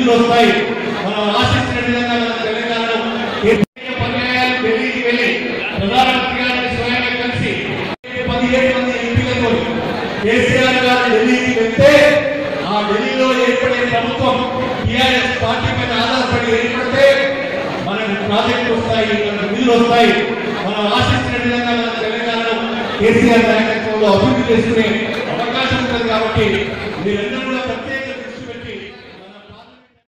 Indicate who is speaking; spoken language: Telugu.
Speaker 1: నిధులు వస్తాయి మనం ఆశించిన విధంగా మన తెలంగాణలో కేసీఆర్ పర్యాయాలు ఢిల్లీకి వెళ్ళి ప్రధానమంత్రి గారిని స్వయంగా కలిసి పదిహేడు మంది ఎంపీలతో కేసీఆర్ గారు ఢిల్లీకి వెళ్తే ఆ ఢిల్లీలో ఏర్పడే ప్రభుత్వం టీఆర్ఎస్ పార్టీ మీద ఆధారపడి ఏర్పడితే మనకు ప్రాజెక్టులు వస్తాయి మనకు నిధులు వస్తాయి మనం ఆశించిన విధంగా మన తెలంగాణలో కేసీఆర్ నాయకత్వంలో అభివృద్ధి చేసుకునే అవకాశం ఉంటుంది కాబట్టి మీరందరూ